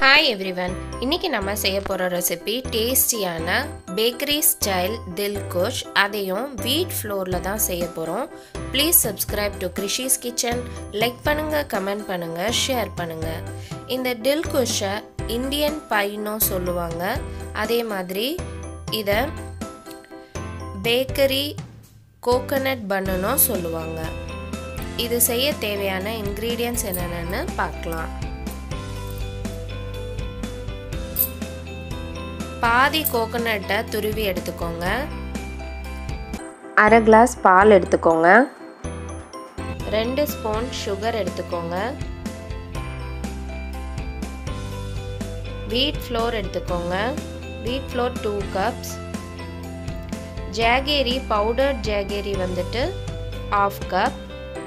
hi everyone இன்னைக்கு நம்ம செய்ய போகிற ரெசிபி டேஸ்டியான பேக்கரி ஸ்டைல் தில் குஷ் அதையும் வீட் ஃப்ளோரில் தான் செய்ய போகிறோம் please subscribe to Krishi's kitchen like பண்ணுங்கள் கமெண்ட் பண்ணுங்கள் ஷேர் பண்ணுங்கள் இந்த டில் குஷை இந்தியன் பைனும் சொல்லுவாங்க அதே மாதிரி இதை பேக்கரி கோகனட் பன்னுனும் சொல்லுவாங்க இது செய்ய தேவையான இன்க்ரீடியன்ட்ஸ் என்னென்னு பார்க்கலாம் பாதி கோகனட்டை துருவி எடுத்துக்கோங்க அரை கிளாஸ் பால் எடுத்துக்கோங்க ரெண்டு ஸ்பூன் சுகர் எடுத்துக்கோங்க வீட் ஃப்ளோர் எடுத்துக்கோங்க wheat flour two cups jaggery powdered jaggery வந்துட்டு ஆஃப் கப்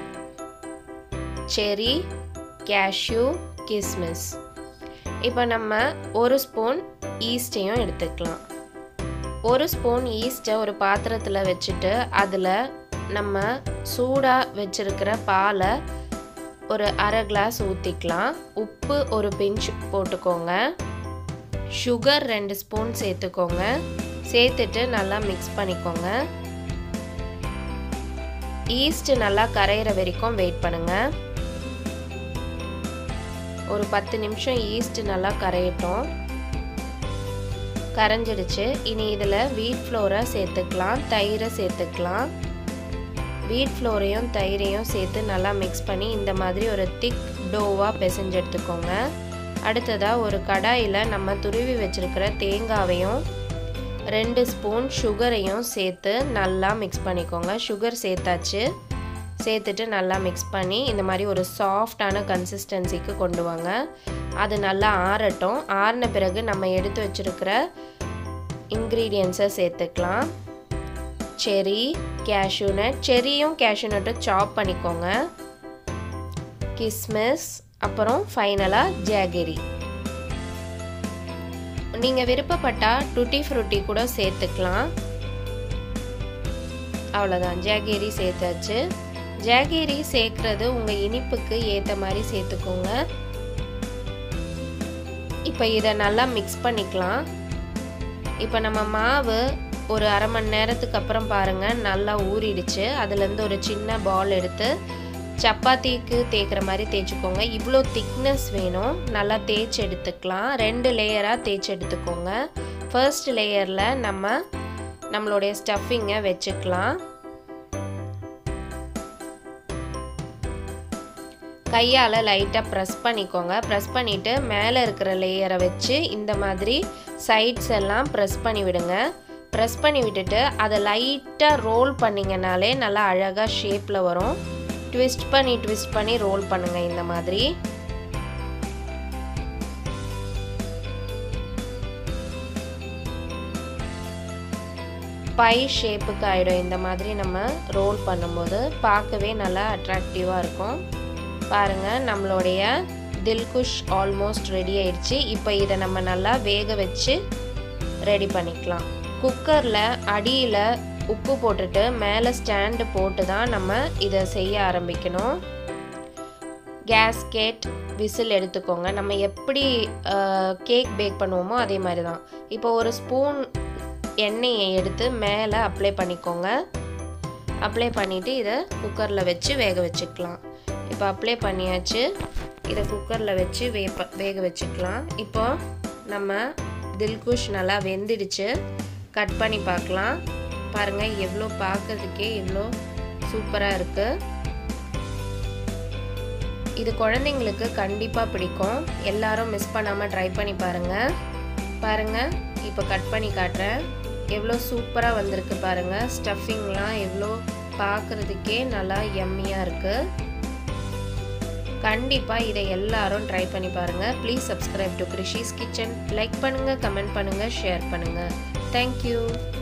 செரி கேஷ்யூ கிஸ்மிஸ் இப்போ நம்ம ஒரு ஸ்பூன் ஈஸ்டையும் எடுத்துக்கலாம் ஒரு ஸ்பூன் ஈஸ்ட்டை ஒரு பாத்திரத்தில் வச்சுட்டு அதில் நம்ம சூடாக வச்சுருக்கிற பாலை ஒரு அரை கிளாஸ் ஊற்றிக்கலாம் உப்பு ஒரு பிஞ்ச் போட்டுக்கோங்க சுகர் ரெண்டு ஸ்பூன் சேர்த்துக்கோங்க சேர்த்துட்டு நல்லா மிக்ஸ் பண்ணிக்கோங்க ஈஸ்ட் நல்லா கரையிற வரைக்கும் வெயிட் பண்ணுங்கள் ஒரு பத்து நிமிஷம் ஈஸ்ட் நல்லா கரையட்டும் கரைஞ்சிடுச்சு இனி இதில் வீட் ஃப்ளோரை சேர்த்துக்கலாம் தயிரை சேர்த்துக்கலாம் வீட் ஃப்ளோரையும் தயிரையும் சேர்த்து நல்லா மிக்ஸ் பண்ணி இந்த மாதிரி ஒரு திக் டோவாக பிசைஞ்சு எடுத்துக்கோங்க அடுத்ததாக ஒரு கடாயில் நம்ம துருவி வச்சுருக்கிற தேங்காவையும் ரெண்டு ஸ்பூன் சுகரையும் சேர்த்து நல்லா மிக்ஸ் பண்ணிக்கோங்க சுகர் சேர்த்தாச்சு சேர்த்துட்டு நல்லா மிக்ஸ் பண்ணி இந்த மாதிரி ஒரு சாஃப்டான கன்சிஸ்டன்சிக்கு கொண்டு வாங்க அது நல்லா ஆறட்டும் ஆறின பிறகு நம்ம எடுத்து வச்சுருக்கிற இன்க்ரீடியன்ஸை சேர்த்துக்கலாம் செரி கேஷ்யூநட் செரியும் கேஷ்யூநட்டும் சாப் பண்ணிக்கோங்க கிஸ்மிஸ் அப்புறம் ஃபைனலாக ஜாகரி நீங்கள் விருப்பப்பட்டால் டுட்டி ஃப்ரூட்டி கூட சேர்த்துக்கலாம் அவ்வளோதான் ஜாகேரி சேர்த்தாச்சு ஜாகேரி சேர்க்குறது உங்கள் இனிப்புக்கு ஏற்ற மாதிரி சேர்த்துக்கோங்க இப்போ இதை நல்லா மிக்ஸ் பண்ணிக்கலாம் இப்போ நம்ம மாவு ஒரு அரை மணி நேரத்துக்கு அப்புறம் பாருங்கள் நல்லா ஊறிடுச்சு அதுலேருந்து ஒரு சின்ன பால் எடுத்து சப்பாத்திக்கு தேய்க்கிற மாதிரி தேய்ச்சிக்கோங்க இவ்வளோ திக்னஸ் வேணும் நல்லா தேய்ச்சி எடுத்துக்கலாம் ரெண்டு லேயராக தேய்ச்சி எடுத்துக்கோங்க ஃபர்ஸ்ட் லேயரில் நம்ம நம்மளுடைய ஸ்டஃபிங்கை வச்சுக்கலாம் கையால் லைட்டாக ப்ரெஸ் பண்ணிக்கோங்க ப்ரெஸ் பண்ணிவிட்டு மேலே இருக்கிற லேயரை வச்சு இந்த மாதிரி சைட்ஸ் எல்லாம் ப்ரெஸ் பண்ணி விடுங்க ப்ரெஸ் பண்ணி விட்டுட்டு அதை லைட்டாக ரோல் பண்ணிங்கனாலே நல்லா அழகாக ஷேப்பில் வரும் ட்விஸ்ட் பண்ணி ட்விஸ்ட் பண்ணி ரோல் பண்ணுங்கள் இந்த மாதிரி பை ஷேப்புக்கு ஆகிடும் இந்த மாதிரி நம்ம ரோல் பண்ணும்போது பார்க்கவே நல்லா அட்ராக்டிவாக இருக்கும் பாருங்கள் நம்மளுடைய தில்குஷ் ஆல்மோஸ்ட் ரெடி ஆயிடுச்சு இப்போ இதை நம்ம நல்லா வேக வச்சு ரெடி பண்ணிக்கலாம் குக்கரில் அடியில் உப்பு போட்டுட்டு மேலே ஸ்டாண்டு போட்டு தான் நம்ம இதை செய்ய ஆரம்பிக்கணும் கேஸ்கேட் விசில் எடுத்துக்கோங்க நம்ம எப்படி கேக் பேக் பண்ணுவோமோ அதே மாதிரி தான் இப்போ ஒரு ஸ்பூன் எண்ணெயை எடுத்து மேலே அப்ளை பண்ணிக்கோங்க அப்ளை பண்ணிவிட்டு இதை குக்கரில் வச்சு வேக வச்சுக்கலாம் இப்போ அப்ளை பண்ணியாச்சு இதை குக்கரில் வச்சு வேப்ப வேக வச்சுக்கலாம் இப்போ நம்ம தில்குஷ் நல்லா வெந்துடுச்சு கட் பண்ணி பார்க்கலாம் பாருங்கள் எவ்வளோ பார்க்கறதுக்கே எவ்வளோ சூப்பராக இருக்குது இது குழந்தைங்களுக்கு கண்டிப்பாக பிடிக்கும் எல்லாரும் மிஸ் பண்ணாமல் ட்ரை பண்ணி பாருங்கள் பாருங்கள் இப்போ கட் பண்ணி காட்டுறேன் எவ்வளோ சூப்பராக வந்திருக்கு பாருங்கள் ஸ்டஃபிங்லாம் எவ்வளோ பார்க்குறதுக்கே நல்லா எம்மியாக இருக்குது கண்டிப்பாக இதை எல்லாரும் ட்ரை பண்ணி பாருங்கள் please subscribe to Krishi's kitchen like பண்ணுங்கள் கமெண்ட் பண்ணுங்கள் ஷேர் பண்ணுங்கள் தேங்க்யூ